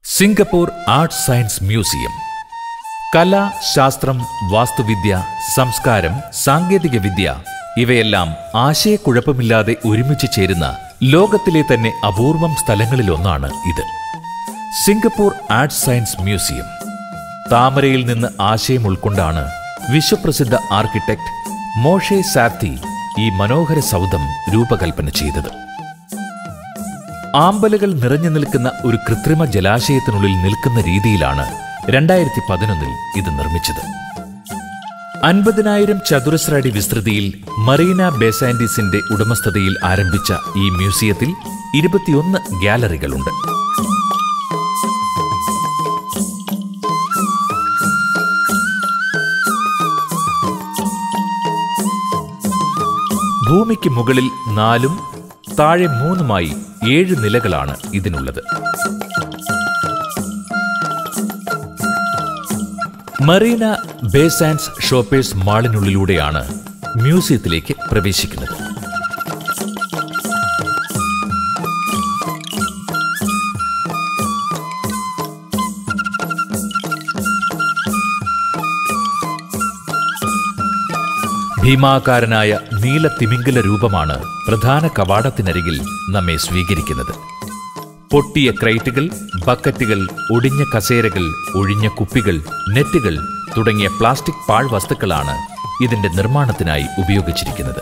Singapore art science museum കല ശാസ്ത്രം വാസ്തുവിദ്യ സംസ്കാരം സാങ്കേതികവിദ്യ ഇവയെല്ലാം ആശയക്കുഴപ്പമില്ലാതെ ഒരുമിച്ച് ചേരുന്ന ലോകത്തിലെ തന്നെ അപൂർവം സ്ഥലങ്ങളിലൊന്നാണ് ഇത് സിംഗപ്പൂർ ആർട്ട് സയൻസ് മ്യൂസിയം താമരയിൽ നിന്ന് ആശയം ഉൾക്കൊണ്ടാണ് വിശ്വപ്രസിദ്ധ ആർക്കിടെക്ട് മോഷെ സാർത്തി ഈ മനോഹര സൗധം രൂപകൽപ്പന ചെയ്തത് ആമ്പലുകൾ നിറഞ്ഞു നിൽക്കുന്ന ഒരു കൃത്രിമ ജലാശയത്തിനുള്ളിൽ നിൽക്കുന്ന രീതിയിലാണ് രണ്ടായിരത്തി പതിനൊന്നിൽ ഇത് നിർമ്മിച്ചത് അൻപതിനായിരം ചതുരശ്ര അടി വിസ്തൃതിയിൽ മറീന ബേസാൻഡീസിന്റെ ഉടമസ്ഥതയിൽ ആരംഭിച്ച ഈ മ്യൂസിയത്തിൽ ഇരുപത്തിയൊന്ന് ഗ്യാലറികളുണ്ട് ഭൂമിക്ക് മുകളിൽ നാലും താഴെ മൂന്നുമായി ഏഴ് നിലകളാണ് ഇതിനുള്ളത് മറീന ബേസാൻസ് ഷോപ്പേഴ്സ് മാളിനുള്ളിലൂടെയാണ് മ്യൂസിയത്തിലേക്ക് പ്രവേശിക്കുന്നത് ഭീമാകാരനായ നീല തിമിംഗല രൂപമാണ് പ്രധാന കവാടത്തിനരികിൽ നമ്മെ സ്വീകരിക്കുന്നത് പൊട്ടിയ ക്രൈറ്റുകൾ ബക്കറ്റുകൾ ഒടിഞ്ഞ കസേരകൾ ഒഴിഞ്ഞ കുപ്പികൾ നെറ്റുകൾ തുടങ്ങിയ പ്ലാസ്റ്റിക് പാഴ്വസ്തുക്കളാണ് ഇതിന്റെ നിർമ്മാണത്തിനായി ഉപയോഗിച്ചിരിക്കുന്നത്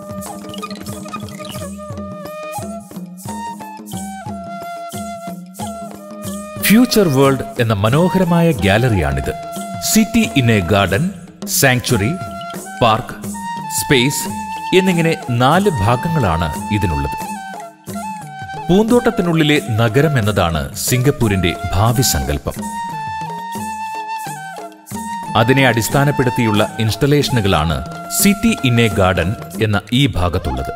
ഫ്യൂച്ചർ വേൾഡ് എന്ന മനോഹരമായ ഗ്യാലറിയാണിത് city in a garden sanctuary park space എന്നിങ്ങനെ നാല് ഭാഗങ്ങളാണ് ഇതിനുള്ളത് പൂന്തോട്ടത്തിനുള്ളിലെ നഗരം എന്നതാണ് സിംഗപ്പൂരിന്റെ ഭാവി സങ്കല്പം അതിനെ അടിസ്ഥാനപ്പെടുത്തിയുള്ള ഇൻസ്റ്റലേഷനുകളാണ് സിറ്റി ഇൻ എ ഗാർഡൻ എന്ന ഈ ഭാഗത്തുള്ളത്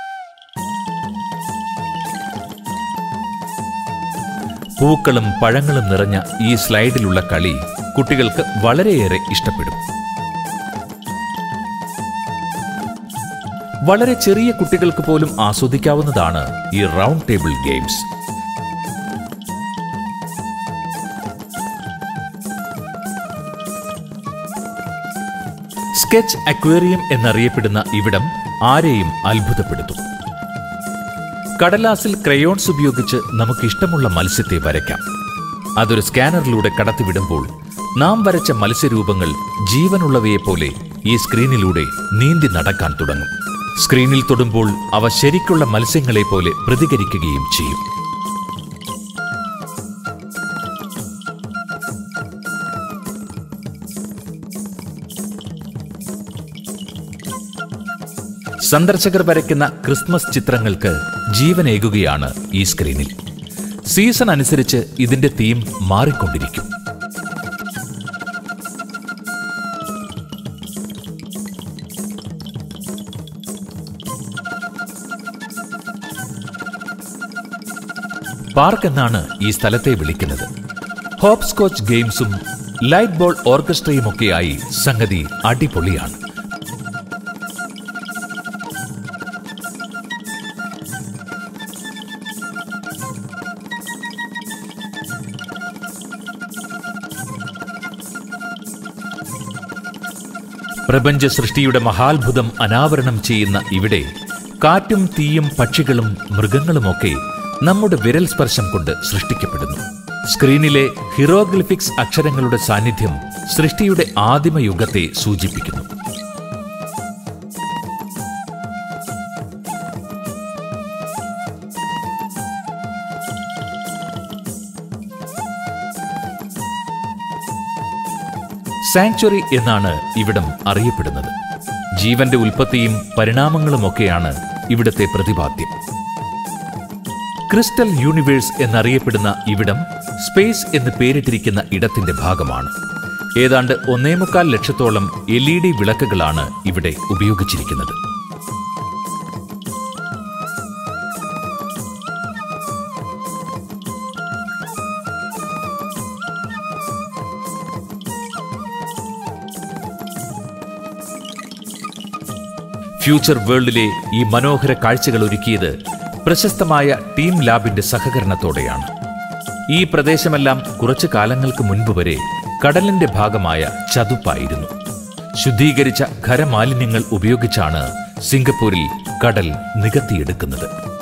പൂക്കളും പഴങ്ങളും നിറഞ്ഞ ഈ സ്ലൈഡിലുള്ള കളി കുട്ടികൾക്ക് വളരെയേറെ ഇഷ്ടപ്പെടും വളരെ ചെറിയ കുട്ടികൾക്ക് പോലും ആസ്വദിക്കാവുന്നതാണ് ഈ round table games sketch aquarium എന്നറിയപ്പെടുന്ന ഇവിടം ആരെയും അത്ഭുതപ്പെടുത്തും കടലാസിൽ ക്രയോൺസ് ഉപയോഗിച്ച് നമുക്ക് ഇഷ്ടമുള്ള മത്സ്യത്തെ വരയ്ക്കാം അതൊരു സ്കാനറിലൂടെ കടത്തിവിടുമ്പോൾ നാം വരച്ച മത്സ്യരൂപങ്ങൾ ജീവനുള്ളവയെപ്പോലെ ഈ സ്ക്രീനിലൂടെ നീന്തി നടക്കാൻ തുടങ്ങും സ്ക്രീനിൽ തൊടുമ്പോൾ അവ ശരിക്കുള്ള മത്സ്യങ്ങളെ പോലെ പ്രതികരിക്കുകയും ചെയ്യും സന്ദർശകർ വരയ്ക്കുന്ന ക്രിസ്മസ് ചിത്രങ്ങൾക്ക് ജീവനേകുകയാണ് ഈ സ്ക്രീനിൽ സീസൺ അനുസരിച്ച് ഇതിന്റെ തീം മാറിക്കൊണ്ടിരിക്കും പാർക്ക് എന്നാണ് ഈ സ്ഥലത്തെ വിളിക്കുന്നത് ഹോപ്പ് സ്കോച്ച് ഗെയിംസും ലൈറ്റ് ബോൾ ഓർക്കസ്ട്രയുമൊക്കെയായി സംഗതി അടിപൊളിയാണ് പ്രപഞ്ച സൃഷ്ടിയുടെ മഹാത്ഭുതം അനാവരണം ചെയ്യുന്ന ഇവിടെ കാറ്റും തീയും പക്ഷികളും മൃഗങ്ങളുമൊക്കെ നമ്മുടെ വിരൽ സ്പർശം കൊണ്ട് സൃഷ്ടിക്കപ്പെടുന്നു സ്ക്രീനിലെ ഹിറോഗ്ലിഫിക്സ് അക്ഷരങ്ങളുടെ സാന്നിധ്യം സൃഷ്ടിയുടെ ആദിമയുഗത്തെ സൂചിപ്പിക്കുന്നു സാങ്ച്വറി എന്നാണ് ഇവിടം അറിയപ്പെടുന്നത് ജീവന്റെ ഉൽപ്പത്തിയും പരിണാമങ്ങളുമൊക്കെയാണ് ഇവിടത്തെ പ്രതിപാദ്യം ക്രിസ്റ്റൽ യൂണിവേഴ്സ് എന്നറിയപ്പെടുന്ന ഇവിടം സ്പേസ് എന്ന് പേരിട്ടിരിക്കുന്ന ഇടത്തിന്റെ ഭാഗമാണ് ഏതാണ്ട് ഒന്നേമുക്കാൽ ലക്ഷത്തോളം എൽ ഇ ഡി വിളക്കുകളാണ് ഇവിടെ ഉപയോഗിച്ചിരിക്കുന്നത് ഫ്യൂച്ചർ വേൾഡിലെ ഈ മനോഹര കാഴ്ചകൾ ഒരുക്കിയത് പ്രശസ്തമായ ടീം ലാബിന്റെ സഹകരണത്തോടെയാണ് ഈ പ്രദേശമെല്ലാം കുറച്ചു കാലങ്ങൾക്ക് മുൻപ് വരെ കടലിന്റെ ഭാഗമായ ചതുപ്പായിരുന്നു ശുദ്ധീകരിച്ച ഖരമാലിന്യങ്ങൾ ഉപയോഗിച്ചാണ് സിംഗപ്പൂരിൽ കടൽ നികത്തിയെടുക്കുന്നത്